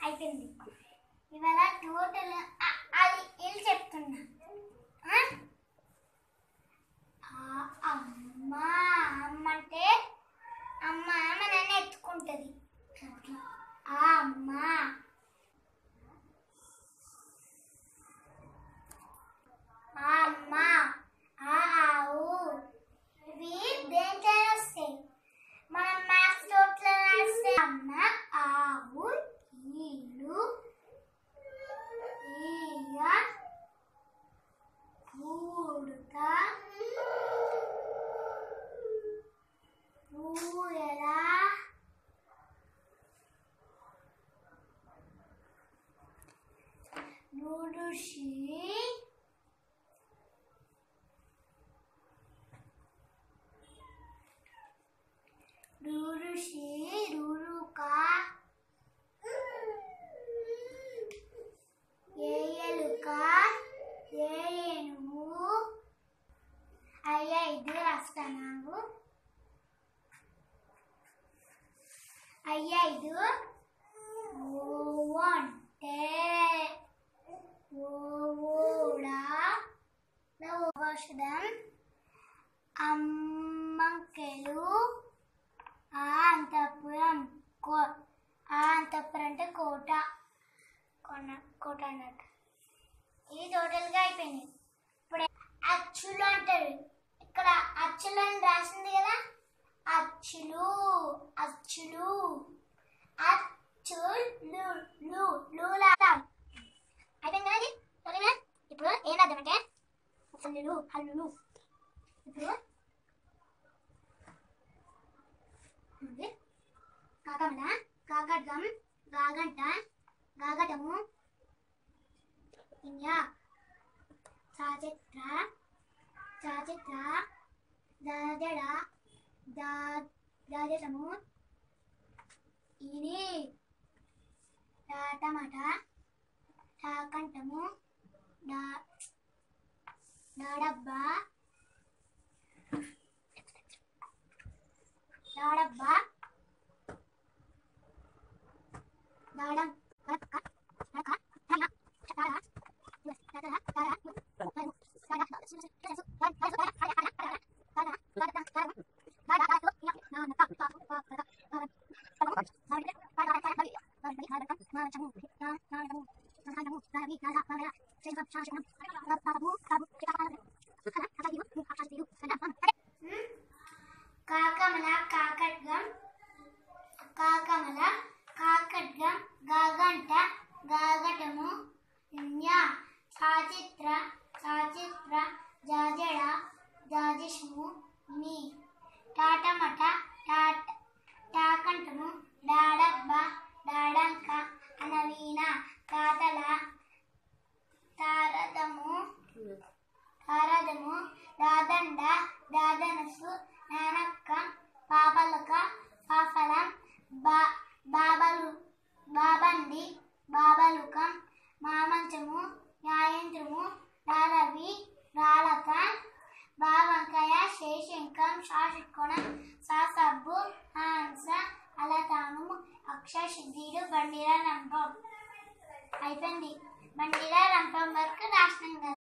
అయిపోయింది ఇవాళ టోటల్ అ- అది ఇల్లు చెప్తున్నా ఆ? ఆ అమ్మ అమ్మ అంటే అమ్మ అమ్మ నన్ను ఎత్తుకుంటుంది అట్లా. ఆ అమ్మ ఆ అమ్మ ఆ ఆవు ఇవి దేంట్లోనే వస్తాయి మనం మ్యాథ్స్ నోట్లో రాస్తే అమ్మ ఆవు ఇల్లు ఈయ పూడుక పూయల నుడుషి రురుషి రురుక ఏయలుక ఏనుగు అయ్యా ఇది రాస్తాను అయ్యా ఇది ఓ అంటే ఓడా ఔషధం అమ్మంకెలు ఆ అంతపురం కో ఆ అంతపురం అంటే కోట కొన కోట అన్నట్టు ఇది టోటల్గా అయిపోయింది ఇప్పుడు అచ్చులు అంటారు ఇక్కడ అచ్చులు అని రాసింది కదా అచ్చులు అచ్చులు అచ్చులు లు లు లాటాం అయిపోయింది కదా ఇది టోటల్గా ఇప్పుడు ఏం రాద్దామంటే హల్లులు హల్లులు ఇప్పుడు ఉంది. కాకమల కాకటం గాగంట గాగటము ఇంజ చాచిత్ర చాచిత్ర దాజడ దా దాజటము ఇది టమాట టాకంటము డా దాడబ్బా దాడబ్బా దాడం కడక కడక దాడ దాడ కాకమల కాకట్గం కాకమల కాకట్గం గాగంట గాగటము న్య చాచిత్ర చాచిత్ర జాజడ జాజషము ని టాటమట టాట టాకంటము డాడబ్బ డాడంక అనవీన తాతల తారదము తారదము దాదండ దాదనసు నానక్క పాపలక పాపలం బా బాబలు బాబండి బాబలుకం మామంచము న్యాయంత్రము రారవి రాలక బావంకయ శేషంకం శాషకోణం సాసబ్బు హాంస అలతాను అక్షసిద్ధుడు బండిరా రంపం అయిపోయింది బండిరా రంపం వరకు రాసినాం కదా